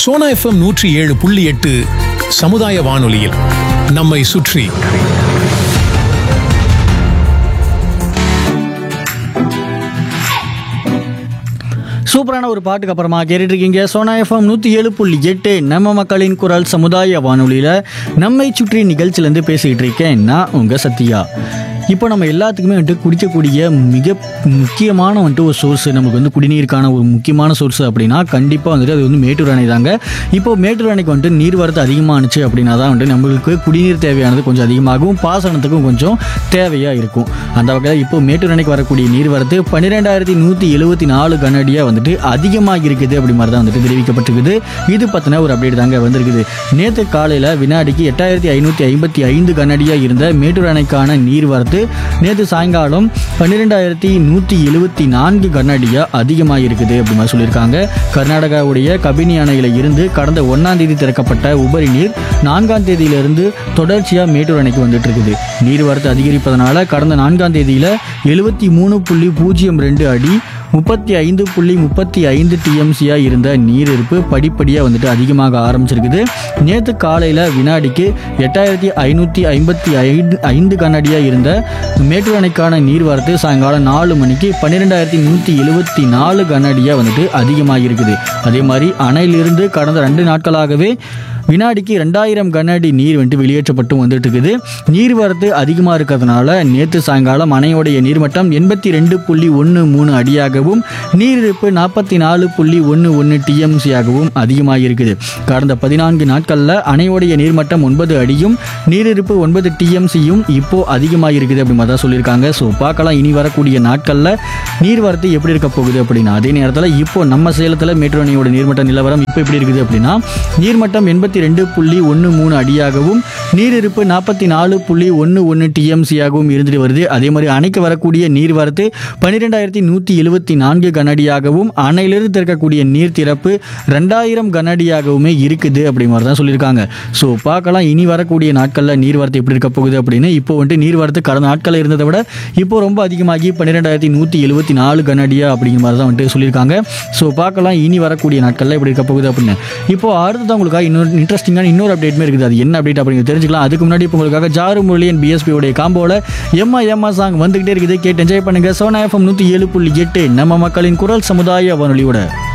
Sona FM நூற்றி ஏழு புள்ளி எட்டு சமுதாய வானொலியில் நம்மை சுற்றி சூப்பரான ஒரு பாட்டுக்கு அப்புறமா கேட்டுட்டு இருக்கீங்க சோனா எஃப்எம் நூற்றி ஏழு புள்ளி எட்டு நம்ம மக்களின் குரல் சமுதாய வானொலியில் நம்மை சுற்றி நிகழ்ச்சியிலேருந்து பேசிக்கிட்டு இருக்கேன் நான் உங்கள் சத்யா இப்போ நம்ம எல்லாத்துக்குமே வந்துட்டு குடிக்கக்கூடிய மிக முக்கியமான வந்துட்டு ஒரு சோர்ஸ் நமக்கு வந்து குடிநீருக்கான ஒரு முக்கியமான சோர்ஸ் அப்படின்னா கண்டிப்பாக வந்துட்டு அது வந்து மேட்டூர் அணை தாங்க இப்போ மேட்டூர் அணைக்கு வந்துட்டு நீர்வரத்து அதிகமானுச்சு அப்படின்னா தான் வந்துட்டு நம்மளுக்கு குடிநீர் தேவையானது கொஞ்சம் அதிகமாகவும் பாசனத்துக்கும் கொஞ்சம் தேவையாக இருக்கும் அந்த வகையில் இப்போ மேட்டூர் அணைக்கு வரக்கூடிய நீர்வரத்து பன்னிரெண்டாயிரத்தி நூற்றி எழுபத்தி நாலு கனடியாக வந்துட்டு அதிகமாக இருக்குது அப்படி மாதிரி தான் வந்துட்டு தெரிவிக்கப்பட்டிருக்குது இது பற்றின ஒரு அப்டேட் தாங்க வந்திருக்குது நேற்று காலையில் வினாடிக்கு எட்டாயிரத்தி ஐநூற்றி ஐம்பத்தி ஐந்து கனடியாக இருந்த மேட்டூர் அணைக்கான நீர்வரத்து நேற்று சாயங்காலம் பன்னிரெண்டாயிரத்தி நூற்றி எழுபத்தி நான்கு கனடியாக அதிகமாக இருக்குது அப்படி மாதிரி சொல்லியிருக்காங்க கர்நாடகாவுடைய கபினி அணையில் இருந்து கடந்த ஒன்றாம் தேதி திறக்கப்பட்ட உபரி நீர் நான்காம் தேதியிலிருந்து தொடர்ச்சியாக மேட்டூர் அணைக்கு வந்துட்டு இருக்குது நீர்வரத்து அதிகரிப்பதனால கடந்த நான்காம் தேதியில் எழுபத்தி மூணு புள்ளி பூஜ்ஜியம் ரெண்டு அடி முப்பத்தி ஐந்து புள்ளி முப்பத்தி ஐந்து டிஎம்சியாக இருந்த நீர் இருப்பு படிப்படியாக வந்துட்டு அதிகமாக ஆரம்பிச்சிருக்குது நேற்று காலையில் வினாடிக்கு எட்டாயிரத்தி ஐநூற்றி ஐம்பத்தி ஐந்து ஐந்து கனடியாக இருந்த மேட்டூர் அணைக்கான நீர்வரத்து சாயங்காலம் நாலு மணிக்கு பன்னிரெண்டாயிரத்தி நூற்றி எழுபத்தி நாலு கனடியாக வந்துட்டு அதிகமாக இருக்குது அதே மாதிரி அணையிலிருந்து கடந்த ரெண்டு நாட்களாகவே வினாடிக்கு ரெண்டாயிரம் கனஅடி நீர் வந்துட்டு வெளியேற்றப்பட்டு வந்துட்டு இருக்குது நீர்வரத்து அதிகமாக இருக்கிறதுனால நேற்று சாயங்காலம் அணையோடைய நீர்மட்டம் எண்பத்தி ரெண்டு புள்ளி ஒன்று மூணு அடியாகவும் நீரிருப்பு நாற்பத்தி நாலு புள்ளி ஒன்று ஒன்று டிஎம்சியாகவும் அதிகமாக இருக்குது கடந்த பதினான்கு நாட்களில் அணையோடைய நீர்மட்டம் ஒன்பது அடியும் நீரிருப்பு ஒன்பது டிஎம்சியும் இப்போ அதிகமாக இருக்குது அப்படி மாதிரி தான் சொல்லியிருக்காங்க ஸோ பார்க்கலாம் இனி வரக்கூடிய நாட்களில் நீர்வரத்து எப்படி இருக்க போகுது அப்படின்னா அதே நேரத்தில் இப்போ நம்ம சேலத்தில் மேட்டூர் அணையோட நீர்மட்ட நிலவரம் இப்போ எப்படி இருக்குது அப்படின்னா நீர்மட்டம் எண்பத்தி ரெண்டு புள்ளி ஒன்று மூணு அடியாகவும் நீரிருப்பு நாற்பத்தி நாலு புள்ளி ஒன்று ஒன்று டிஎம்சியாகவும் இருந்துட்டு வருது அதே மாதிரி அணைக்கு வரக்கூடிய நீர்வரத்து பன்னிரெண்டாயிரத்தி நூற்றி எழுபத்தி நான்கு கனடியாகவும் அணையிலிருந்து திறக்கக்கூடிய நீர் திறப்பு ரெண்டாயிரம் கனடியாகவுமே இருக்குது அப்படி மாதிரி தான் சொல்லியிருக்காங்க ஸோ பார்க்கலாம் இனி வரக்கூடிய நாட்களில் நீர்வரத்து எப்படி இருக்க போகுது அப்படின்னு இப்போ வந்துட்டு நீர்வரத்து கடந்த நாட்களில் இருந்ததை விட இப்போ ரொம்ப அதிகமாகி பன்னிரெண்டாயிரத்தி நூற்றி எழுபத்தி நாலு கனடியா அப்படிங்கிற மாதிரி தான் வந்துட்டு சொல்லியிருக்காங்க ஸோ பார்க்கலாம் இனி வரக்கூடிய நாட்களில் எப்படி இருக்க போகுது அப்படின்னு இப்போ அடுத்தது உங்களுக்காக இன்னொரு இன்ட்ரெஸ்டிங்கான இன்னொரு அப்டேட்மே இருக்குது அது என்ன அப்டேட் அப்படிங்கிறது தெரிஞ்சுக்கலாம் அதுக்கு முன்னாடி இப்போ உங்களுக்காக ஜாரு முரளியன் பிஎஸ்பி உடைய காம்போல எம்மா எம்மா சாங் வந்துகிட்டே இருக்குது கேட்டு என்ஜாய் பண்ணுங்க சோனா எஃப்எம் நூற்றி ஏழு புள்ளி எட்டு நம்ம மக்களின் குரல் சமுதாய வானொலியோட